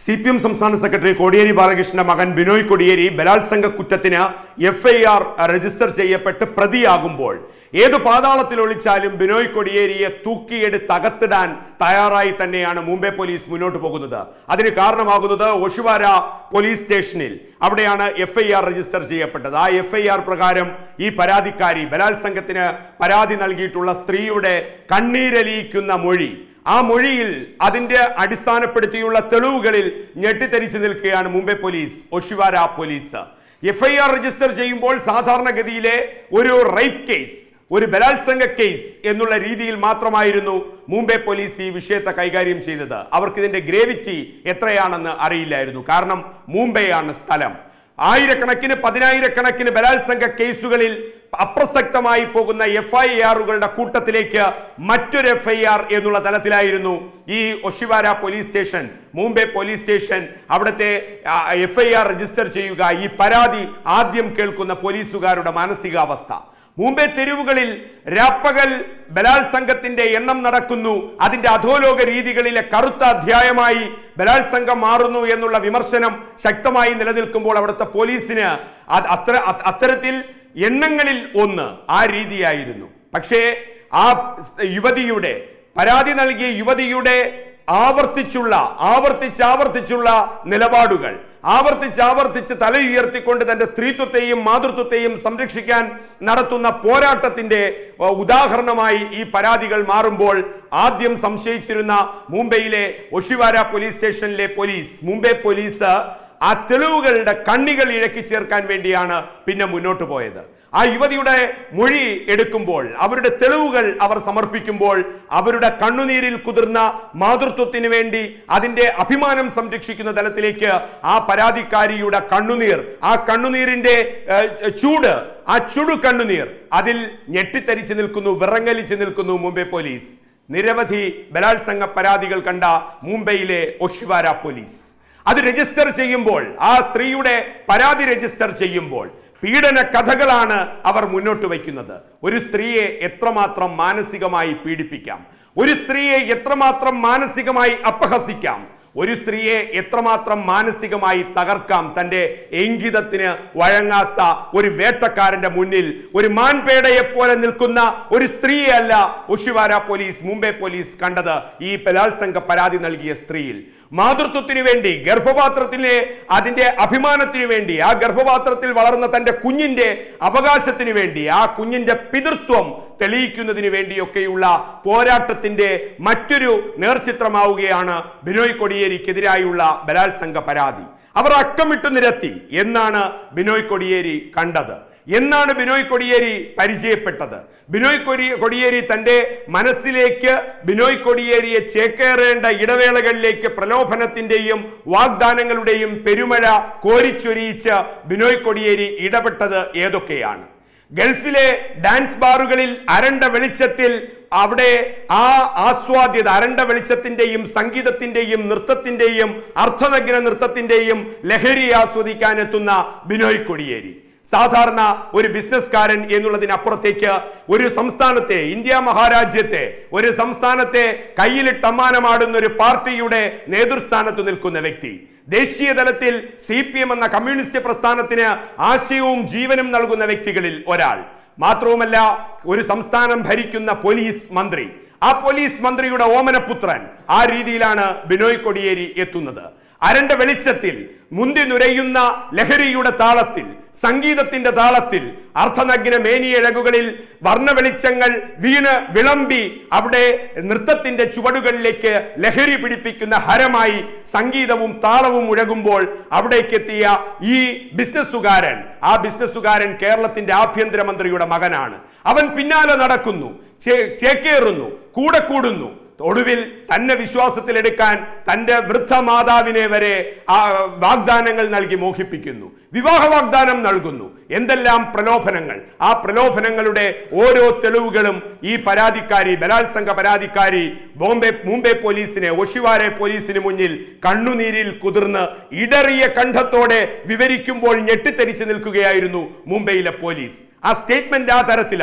C P M സംസ്ഥാന secretary Kodiyeri ബാലകൃഷ്ണന്റെ മകൻ ബിനോയ് കോടിയേരി ബലാത്സംഗ കുറ്റത്തിന് എഫ് ഐ ആർ രജിസ്റ്റർ ചെയ്യപ്പെട്ട് പ്രതിയാകുമ്പോൾ ഏത് പാതാളത്തിൽ ഒളിച്ചാലും ബിനോയ് കൊടിയേരിയെ തൂക്കിയെടുത്ത് അകത്തിടാൻ തയ്യാറായി തന്നെയാണ് മുംബൈ പോലീസ് മുന്നോട്ട് പോകുന്നത് അതിന് കാരണമാകുന്നത് ഒഷുവാര പോലീസ് സ്റ്റേഷനിൽ അവിടെയാണ് എഫ് ഐ ആർ രജിസ്റ്റർ ചെയ്യപ്പെട്ടത് ആ എഫ് ഐ ആർ പ്രകാരം ഈ പരാതിക്കാരി ബലാത്സംഗത്തിന് പരാതി നൽകിയിട്ടുള്ള സ്ത്രീയുടെ കണ്ണീരലിയിക്കുന്ന മൊഴി ആ മൊഴിയിൽ അതിന്റെ അടിസ്ഥാനപ്പെടുത്തിയുള്ള തെളിവുകളിൽ ഞെട്ടിത്തരിച്ചു നിൽക്കുകയാണ് Mumbai police Oshiwara police F I R register ചെയ്യുമ്പോൾ സാധാരണഗതിയിലെ ഒരു റേപ്പ് കേസ് ഒരു ബലാത്സംഗ കേസ് എന്നുള്ള രീതിയിൽ മാത്രമായിരുന്നു മുംബൈ പോലീസ് ഈ വിഷയത്തെ കൈകാര്യം ചെയ്തത് അവർക്ക് ഇതിന്റെ ഗ്രേവിറ്റി എത്രയാണെന്ന് അറിയില്ലായിരുന്നു കാരണം മുംബൈയാണ് സ്ഥലം ആയിരക്കണക്കിന് പതിനായിരക്കണക്കിന് ബലാത്സംഗ കേസുകളിൽ അപ്രസക്തമായി പോകുന്ന എഫ് ഐ ആറുകളുടെ കൂട്ടത്തിലേക്ക് മറ്റൊരു എഫ് ഐ ആർ എന്നുള്ള തലത്തിലായിരുന്നു ഈ Oshiwara police station Mumbai police station അവിടുത്തെ എഫ് ഐ ആർ രജിസ്റ്റർ ചെയ്യുക ഈ പരാതി ആദ്യം കേൾക്കുന്ന പോലീസുകാരുടെ മാനസികാവസ്ഥ മുംബൈ തെരുവുകളിൽ രാപ്പകൽ ബലാത്സംഗത്തിന്റെ എണ്ണം നടക്കുന്നു അതിന്റെ അധോലോക രീതികളിലെ കറുത്ത അധ്യായമായി ബലാത്സംഗം മാറുന്നു എന്നുള്ള വിമർശനം ശക്തമായി നിലനിൽക്കുമ്പോൾ അവിടുത്തെ പോലീസിന് അത് അത്ര അത് അത്തരത്തിൽ എണ്ണങ്ങളിൽ ഒന്ന് ആ രീതിയായിരുന്നു പക്ഷേ ആ യുവതിയുടെ പരാതി നൽകിയ യുവതിയുടെ ആവർത്തിച്ചുള്ള ആവർത്തിച്ചാവർത്തിച്ചുള്ള നിലപാടുകൾ ആവർത്തിച്ചാവർത്തിച്ച് തല ഉയർത്തിക്കൊണ്ട് തന്റെ സ്ത്രീത്വത്തെയും മാതൃത്വത്തെയും സംരക്ഷിക്കാൻ നടത്തുന്ന പോരാട്ടത്തിന്റെ ഏർ, ഉദാഹരണമായി ഈ പരാതികൾ മാറുമ്പോൾ ആദ്യം സംശയിച്ചിരുന്ന മുംബൈയിലെ ഒഷിവാര പോലീസ് സ്റ്റേഷനിലെ പോലീസ് മുംബൈ പോലീസ് ആ തെളിവുകളുടെ കണ്ണികൾ ഇഴക്കി ചേർക്കാൻ വേണ്ടിയാണ് പിന്നെ മുന്നോട്ട് പോയത് ആ യുവതിയുടെ മൊഴി എടുക്കുമ്പോൾ അവരുടെ തെളിവുകൾ അവർ സമർപ്പിക്കുമ്പോൾ അവരുടെ കണ്ണുനീരിൽ കുതിർന്ന മാതൃത്വത്തിന് വേണ്ടി അതിന്റെ അഭിമാനം സംരക്ഷിക്കുന്ന തലത്തിലേക്ക് ആ പരാതിക്കാരിയുടെ കണ്ണുനീർ ആ കണ്ണുനീരിന്റെ ഏഹ്, ചൂട് ആ ചുടു കണ്ണുനീർ അതിൽ ഞെട്ടിത്തരിച്ചു നിൽക്കുന്നു വിറങ്ങലിച്ചു നിൽക്കുന്നു മുംബൈ പോലീസ് നിരവധി ബലാത്സംഗ പരാതികൾ കണ്ട മുംബൈയിലെ ഒഷിവാര പോലീസ് അത് രജിസ്റ്റർ ചെയ്യുമ്പോൾ ആ സ്ത്രീയുടെ പരാതി രജിസ്റ്റർ ചെയ്യുമ്പോൾ പീഡന കഥകളാണ് അവർ മുന്നോട്ട് വയ്ക്കുന്നത് ഒരു സ്ത്രീയെ എത്രമാത്രം മാനസികമായി പീഡിപ്പിക്കാം ഒരു സ്ത്രീയെ എത്രമാത്രം മാനസികമായി അപഹസിക്കാം ഒരു സ്ത്രീയെ എത്രമാത്രം മാനസികമായി തകർക്കാം തന്റെ എങ്കിതത്തിന് വഴങ്ങാത്ത ഒരു വേട്ടക്കാരന്റെ മുന്നിൽ ഒരു മാൻപേടയെ പോലെ നിൽക്കുന്ന ഒരു സ്ത്രീയല്ല ഒഷിവാര പോലീസ് മുംബൈ പോലീസ് കണ്ടത് ഈ ബലാത്സംഗ പരാതി നൽകിയ സ്ത്രീയിൽ മാതൃത്വത്തിന് വേണ്ടി ഗർഭപാത്രത്തിലെ അതിന്റെ അഭിമാനത്തിന് വേണ്ടി ആ ഗർഭപാത്രത്തിൽ വളർന്ന തന്റെ കുഞ്ഞിന്റെ അവകാശത്തിന് വേണ്ടി ആ കുഞ്ഞിന്റെ പിതൃത്വം തെളിയിക്കുന്നതിന് വേണ്ടിയൊക്കെയുള്ള പോരാട്ടത്തിന്റെ മറ്റൊരു നേർചിത്രമാവുകയാണ് ബിനോയ് കൊടിയേരിക്കെതിരായുള്ള ബലാത്സംഗ പരാതി അവർ അക്കമിട്ടു നിരത്തി എന്നാണ് ബിനോയ് കൊടിയേരി കണ്ടത് എന്നാണ് ബിനോയ് കൊടിയേരി പരിചയപ്പെട്ടത് ബിനോയ് കൊടി കൊടിയേരി തന്റെ മനസ്സിലേക്ക് ബിനോയ് കൊടിയേരിയെ ചേക്കേറേണ്ട ഇടവേളകളിലേക്ക് പ്രലോഭനത്തിന്റെയും വാഗ്ദാനങ്ങളുടെയും പെരുമഴ കോരിച്ചൊരിയിച്ച് ബിനോയ് കൊടിയേരി ഇടപെട്ടത് ഏതൊക്കെയാണ് ഗൾഫിലെ ഡാൻസ് ബാറുകളിൽ അരണ്ട വെളിച്ചത്തിൽ അവിടെ ആ ആസ്വാദ്യത അരണ്ട വെളിച്ചത്തിന്റെയും സംഗീതത്തിന്റെയും നൃത്തത്തിന്റെയും അർത്ഥനഗ്ന നൃത്തത്തിന്റെയും ലഹരി ആസ്വദിക്കാൻ എത്തുന്ന ബിനോയ് കൊടിയേരി സാധാരണ ഒരു ബിസിനസ്കാരൻ എന്നുള്ളതിനപ്പുറത്തേക്ക് ഒരു സംസ്ഥാനത്തെ ഇന്ത്യ മഹാരാജ്യത്തെ ഒരു സംസ്ഥാനത്തെ കയ്യിലിട്ട് അമ്മാനമാടുന്ന ഒരു പാർട്ടിയുടെ നേതൃസ്ഥാനത്ത് നിൽക്കുന്ന വ്യക്തി ദേശീയ തലത്തിൽ സി പി എം എന്ന കമ്മ്യൂണിസ്റ്റ് പ്രസ്ഥാനത്തിന് ആശയവും ജീവനും നൽകുന്ന വ്യക്തികളിൽ ഒരാൾ മാത്രവുമല്ല ഒരു സംസ്ഥാനം ഭരിക്കുന്ന പോലീസ് മന്ത്രി ആ പോലീസ് മന്ത്രിയുടെ ഓമനപുത്രൻ ആ രീതിയിലാണ് ബിനോയ് കൊടിയേരി എത്തുന്നത് അരണ്ട വെളിച്ചത്തിൽ മുന്തി നുരയുന്ന ലഹരിയുടെ താളത്തിൽ സംഗീതത്തിന്റെ താളത്തിൽ അർത്ഥനഗ്ന മേനിയഴകുകളിൽ വർണ്ണവെളിച്ചങ്ങൾ വീണ് വിളമ്പി അവിടെ നൃത്തത്തിന്റെ ചുവടുകളിലേക്ക് ലഹരി പിടിപ്പിക്കുന്ന ഹരമായി സംഗീതവും താളവും മുഴകുമ്പോൾ അവിടേക്കെത്തിയ ഈ ബിസിനസ്സുകാരൻ ആ ബിസിനസ്സുകാരൻ കേരളത്തിന്റെ ആഭ്യന്തരമന്ത്രിയുടെ മകനാണ് അവൻ പിന്നാലെ നടക്കുന്നു ചേ- ചേക്കേറുന്നു കൂടെ കൂടുന്നു ഒടുവിൽ തന്നെ വിശ്വാസത്തിലെടുക്കാൻ തന്റെ വൃദ്ധ മാതാവിനെ വരെ ആ വാഗ്ദാനങ്ങൾ നൽകി മോഹിപ്പിക്കുന്നു വിവാഹ വാഗ്ദാനം നൽകുന്നു എന്തെല്ലാം പ്രലോഭനങ്ങൾ ആ പ്രലോഭനങ്ങളുടെ ഓരോ തെളിവുകളും ഈ പരാതിക്കാരി ബലാത്സംഗ പരാതിക്കാരി ബോംബെ മുംബൈ പോലീസിനെ ഒഷിവാരെ പോലീസിന് മുന്നിൽ കണ്ണുനീരിൽ കുതിർന്ന് ഇടറിയ കണ്ഠത്തോടെ വിവരിക്കുമ്പോൾ ഞെട്ടിത്തെരിച്ചു നിൽക്കുകയായിരുന്നു മുംബൈയിലെ പോലീസ് ആ സ്റ്റേറ്റ്മെന്റ് ആ തരത്തിലാണ്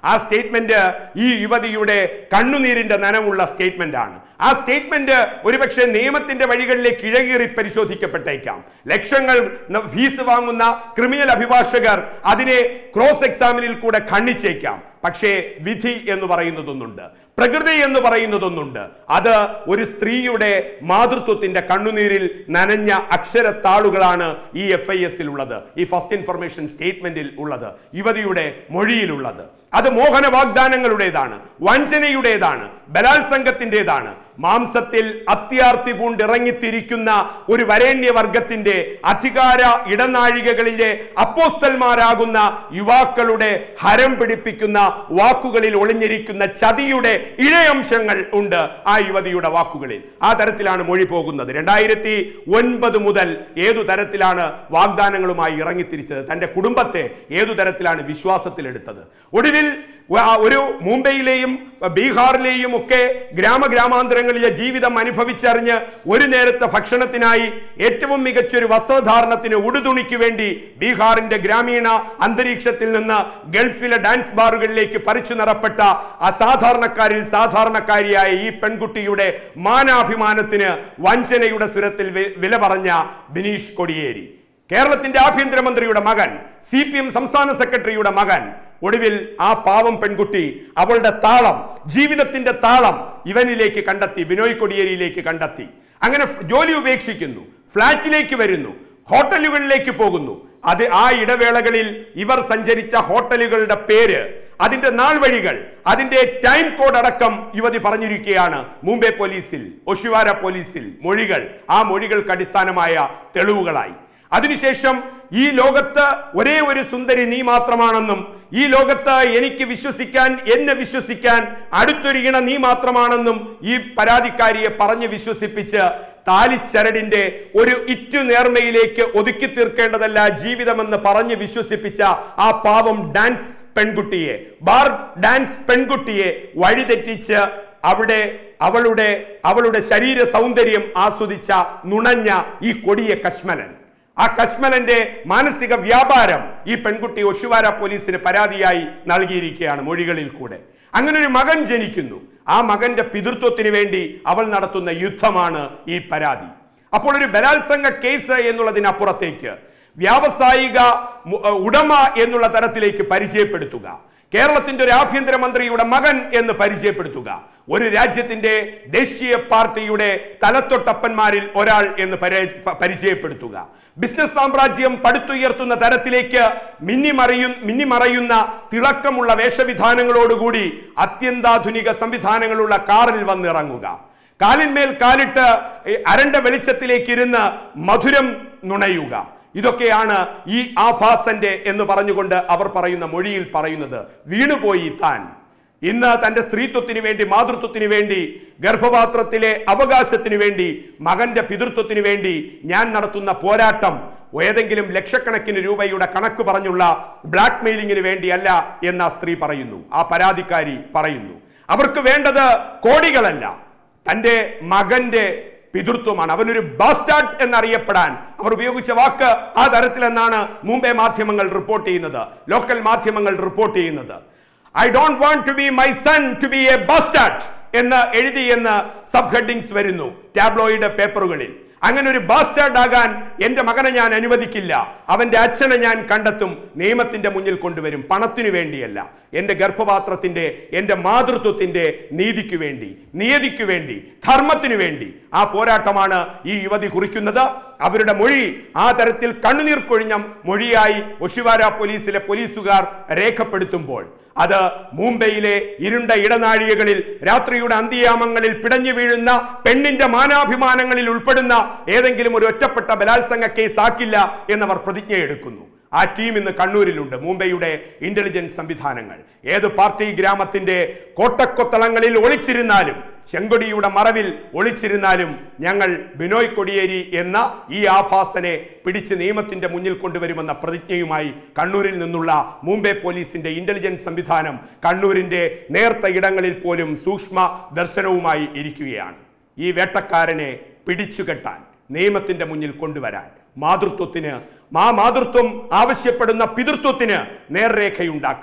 ആ സ്റ്റേറ്റ്മെന്റ് ഈ യുവതിയുടെ കണ്ണുനീരിന്റെ നനവുള്ള സ്റ്റേറ്റ്മെന്റ് ആണ് ആ സ്റ്റേറ്റ്മെന്റ് ഒരുപക്ഷെ നിയമത്തിന്റെ വഴികളിലേക്ക് ഇഴകീറി പരിശോധിക്കപ്പെട്ടേക്കാം ലക്ഷങ്ങൾ ന- ഫീസ് വാങ്ങുന്ന ക്രിമിനൽ അഭിഭാഷകർ അതിനെ ക്രോസ് എക്സാമിനിൽ കൂടെ ഖണ്ഡിച്ചേക്കാം പക്ഷേ വിധി എന്ന് പറയുന്നതൊന്നുണ്ട് പ്രകൃതി എന്ന് പറയുന്നതൊന്നുണ്ട് അത് ഒരു സ്ത്രീയുടെ മാതൃത്വത്തിന്റെ കണ്ണുനീരിൽ നനഞ്ഞ അക്ഷരത്താളുകളാണ് ഈ എഫ് ഐ എസിൽ ഉള്ളത് ഈ ഫസ്റ്റ് ഇൻഫർമേഷൻ സ്റ്റേറ്റ്മെന്റിൽ ഉള്ളത് യുവതിയുടെ മൊഴിയിലുള്ളത് അത് മോഹന വാഗ്ദാനങ്ങളുടേതാണ് വഞ്ചനയുടേതാണ് ബലാത്സംഗത്തിൻ്റെതാണ് മാംസത്തിൽ അത്യാർത്തി പൂണ്ടിറങ്ങിത്തിരിക്കുന്ന ഒരു വരേണ്യവർഗത്തിന്റെ അധികാര ഇടനാഴികകളിലെ അപ്പോസ്തൽമാരാകുന്ന യുവാക്കളുടെ ഹരം പിടിപ്പിക്കുന്ന വാക്കുകളിൽ ഒളിഞ്ഞിരിക്കുന്ന ചതിയുടെ ഇഴയംശങ്ങൾ ഉണ്ട് ആ യുവതിയുടെ വാക്കുകളിൽ ആ തരത്തിലാണ് മൊഴി പോകുന്നത് രണ്ടായിരത്തി ഒൻപത് മുതൽ ഏതു തരത്തിലാണ് വാഗ്ദാനങ്ങളുമായി ഇറങ്ങിത്തിരിച്ചത് തന്റെ കുടുംബത്തെ ഏതു തരത്തിലാണ് വിശ്വാസത്തിലെടുത്തത് ഒടുവിൽ വ- ഒരു മുംബൈയിലെയും ബീഹാറിലെയും ഒക്കെ ഗ്രാമഗ്രാമാന്തരങ്ങളിലെ ജീവിതം അനുഭവിച്ചറിഞ്ഞ് ഒരു നേരത്തെ ഭക്ഷണത്തിനായി ഏറ്റവും മികച്ചൊരു വസ്ത്രധാരണത്തിന് ഉടുതുണിക്ക് വേണ്ടി ബീഹാറിന്റെ ഗ്രാമീണ അന്തരീക്ഷത്തിൽ നിന്ന് ഗൾഫിലെ ഡാൻസ് ബാറുകളിലേക്ക് പറിച്ചു നിറപ്പെട്ട അസാധാരണക്കാരിൽ സാധാരണക്കാരിയായ ഈ പെൺകുട്ടിയുടെ മാനാഭിമാനത്തിന് വഞ്ചനയുടെ സുരത്തിൽ വി- വില പറഞ്ഞ ബിനീഷ് കൊടിയേരി കേരളത്തിന്റെ ആഭ്യന്തരമന്ത്രിയുടെ മകൻ സി പി എം സംസ്ഥാന സെക്രട്ടറിയുടെ മകൻ ഒടുവിൽ ആ പാവം പെൺകുട്ടി അവളുടെ താളം ജീവിതത്തിന്റെ താളം ഇവനിലേക്ക് കണ്ടെത്തി ബിനോയ് കൊടിയേരിയിലേക്ക് കണ്ടെത്തി അങ്ങനെ ഫ് ജോലി ഉപേക്ഷിക്കുന്നു ഫ്ലാറ്റിലേക്ക് വരുന്നു ഹോട്ടലുകളിലേക്ക് പോകുന്നു അത് ആ ഇടവേളകളിൽ ഇവർ സഞ്ചരിച്ച ഹോട്ടലുകളുടെ പേര് അതിന്റെ നാൾ വഴികൾ അതിന്റെ ടൈം കോഡ് അടക്കം യുവതി പറഞ്ഞിരിക്കുകയാണ് മുംബൈ പോലീസിൽ ഒഷിവാര പോലീസിൽ മൊഴികൾ ആ മൊഴികൾക്ക് അടിസ്ഥാനമായ തെളിവുകളായി അതിനുശേഷം ഈ ലോകത്ത് ഒരേ ഒരു സുന്ദരി നീ മാത്രമാണെന്നും ഈ ലോകത്ത് എനിക്ക് വിശ്വസിക്കാൻ എന്നെ വിശ്വസിക്കാൻ അടുത്തൊരികണ നീ മാത്രമാണെന്നും ഈ പരാതിക്കാരിയെ പറഞ്ഞ് വിശ്വസിപ്പിച്ച് താലിച്ചരടിന്റെ ഒരു ഇറ്റു നേർമയിലേക്ക് ഒതുക്കി തീർക്കേണ്ടതല്ല ജീവിതമെന്ന് പറഞ്ഞ് വിശ്വസിപ്പിച്ച ആ പാവം ഡാൻസ് പെൺകുട്ടിയെ ബാർ ഡാൻസ് പെൺകുട്ടിയെ വഴിതെറ്റിച്ച് അവിടെ അവളുടെ അവളുടെ ശരീര സൗന്ദര്യം ആസ്വദിച്ച നുണഞ്ഞ ഈ കൊടിയ കശ്മലൻ ആ കശ്മലന്റെ മാനസിക വ്യാപാരം ഈ പെൺകുട്ടി ഒഷുവാര പോലീസിന് പരാതിയായി നൽകിയിരിക്കുകയാണ് മൊഴികളിൽ കൂടെ അങ്ങനെ ഒരു മകൻ ജനിക്കുന്നു ആ മകന്റെ പിതൃത്വത്തിന് വേണ്ടി അവൾ നടത്തുന്ന യുദ്ധമാണ് ഈ പരാതി അപ്പോൾ ഒരു ബലാത്സംഗ കേസ് എന്നുള്ളതിനപ്പുറത്തേക്ക് വ്യാവസായിക മു- ഏർ ഉടമ എന്നുള്ള തരത്തിലേക്ക് പരിചയപ്പെടുത്തുക കേരളത്തിന്റെ ഒരു ആഭ്യന്തരമന്ത്രിയുടെ മകൻ എന്ന് പരിചയപ്പെടുത്തുക ഒരു രാജ്യത്തിന്റെ ദേശീയ പാർട്ടിയുടെ തലത്തൊട്ടപ്പന്മാരിൽ ഒരാൾ എന്ന് പരി- പ- പരിചയപ്പെടുത്തുക ബിസിനസ് സാമ്രാജ്യം പടുത്തുയർത്തുന്ന തരത്തിലേക്ക് മിന്നിമറിയു മിന്നിമറയുന്ന തിളക്കമുള്ള വേഷവിധാനങ്ങളോടുകൂടി അത്യന്താധുനിക സംവിധാനങ്ങളുള്ള കാറിൽ വന്നിറങ്ങുക കാലിന്മേൽ കാലിട്ട് ഈ അരണ്ട വെളിച്ചത്തിലേക്ക് ഇരുന്ന് മധുരം നുണയുക ഇതൊക്കെയാണ് ഈ ആഭാസന്റെ എന്ന് പറഞ്ഞുകൊണ്ട് അവർ പറയുന്ന മൊഴിയിൽ പറയുന്നത് വീണുപോയി താൻ ഇന്ന് തന്റെ സ്ത്രീത്വത്തിന് വേണ്ടി മാതൃത്വത്തിന് വേണ്ടി ഗർഭപാത്രത്തിലെ അവകാശത്തിന് വേണ്ടി മകന്റെ പിതൃത്വത്തിന് വേണ്ടി ഞാൻ നടത്തുന്ന പോരാട്ടം ഏതെങ്കിലും ലക്ഷക്കണക്കിന് രൂപയുടെ കണക്ക് പറഞ്ഞുള്ള ബ്ലാക്ക് മെയിലിങ്ങിന് വേണ്ടിയല്ല എന്ന് ആ സ്ത്രീ പറയുന്നു ആ പരാതിക്കാരി പറയുന്നു അവർക്ക് വേണ്ടത് കോടികളല്ല തന്റെ മകന്റെ പിതൃത്വമാണ് അവനൊരു ബാസ്റ്റാർഡ് എന്നറിയപ്പെടാൻ അവർ ഉപയോഗിച്ച വാക്ക് ആ തരത്തിലെന്നാണ് മുംബൈ മാധ്യമങ്ങൾ റിപ്പോർട്ട് ചെയ്യുന്നത് ലോക്കൽ മാധ്യമങ്ങൾ റിപ്പോർട്ട് ചെയ്യുന്നത് I don't want to be my son to be a bastard എന്ന് എഴുതി എന്ന് സബ് ഹെഡിങ്സ് വരുന്നു ടാബ്ലോയിഡ് പേപ്പറുകളിൽ അങ്ങനെ ഒരു ബാസ്റ്റാർഡ് ആകാൻ എന്റെ മകനെ ഞാൻ അനുവദിക്കില്ല അവന്റെ അച്ഛനെ ഞാൻ കണ്ടെത്തും നിയമത്തിന്റെ മുന്നിൽ കൊണ്ടുവരും പണത്തിനു വേണ്ടിയല്ല എന്റെ ഗർഭപാത്രത്തിന്റെ എന്റെ മാതൃത്വത്തിന്റെ നീതിക്ക് വേണ്ടി നിയതിക്ക് വേണ്ടി ധർമ്മത്തിനു വേണ്ടി ആ പോരാട്ടമാണ് ഈ യുവതി കുറിക്കുന്നത് അവരുടെ മൊഴി ആ തരത്തിൽ കണ്ണുനീർ കൊഴിഞ്ഞ മൊഴിയായി ഒഷിവാര പോലീസിലെ പോലീസുകാർ രേഖപ്പെടുത്തുമ്പോൾ അത് മുംബൈയിലെ ഇരുണ്ട ഇടനാഴികകളിൽ രാത്രിയുടെ അന്ത്യയാമങ്ങളിൽ പിടഞ്ഞു വീഴുന്ന പെണ്ണിന്റെ മാനാഭിമാനങ്ങളിൽ ഉൾപ്പെടുന്ന ഏതെങ്കിലും ഒരു ഒറ്റപ്പെട്ട ബലാത്സംഗ കേസ് ആക്കില്ല എന്നവർ പ്രതിജ്ഞയെടുക്കുന്നു ആ ടീം ഇന്ന് കണ്ണൂരിലുണ്ട് മുംബൈയുടെ ഇന്റലിജൻസ് സംവിധാനങ്ങൾ ഏത് പാർട്ടി ഗ്രാമത്തിന്റെ കോട്ടക്കൊത്തളങ്ങളിൽ ഒളിച്ചിരുന്നാലും ചെങ്കൊടിയുടെ മറവിൽ ഒളിച്ചിരുന്നാലും ഞങ്ങൾ ബിനോയ് കൊടിയേരി എന്ന ഈ ആഭാസനെ പിടിച്ച് നിയമത്തിന്റെ മുന്നിൽ കൊണ്ടുവരുമെന്ന പ്രതിജ്ഞയുമായി കണ്ണൂരിൽ നിന്നുള്ള മുംബൈ പോലീസിന്റെ ഇന്റലിജൻസ് സംവിധാനം കണ്ണൂരിന്റെ നേർത്ത ഇടങ്ങളിൽ പോലും സൂക്ഷ്മ ദർശനവുമായി ഇരിക്കുകയാണ് ഈ വേട്ടക്കാരനെ പിടിച്ചുകെട്ടാൻ നിയമത്തിന്റെ മുന്നിൽ കൊണ്ടുവരാൻ മാതൃത്വത്തിന് ആ മാതൃത്വം ആവശ്യപ്പെടുന്ന പിതൃത്വത്തിന് നേർരേഖയുണ്ടാക്കാൻ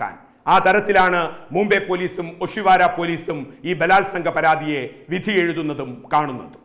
ആ തരത്തിലാണ് മുംബൈ പോലീസും ഒഷിവാര പോലീസും ഈ ബലാത്സംഗ പരാതിയെ വിധി എഴുതുന്നതും കാണുന്നതും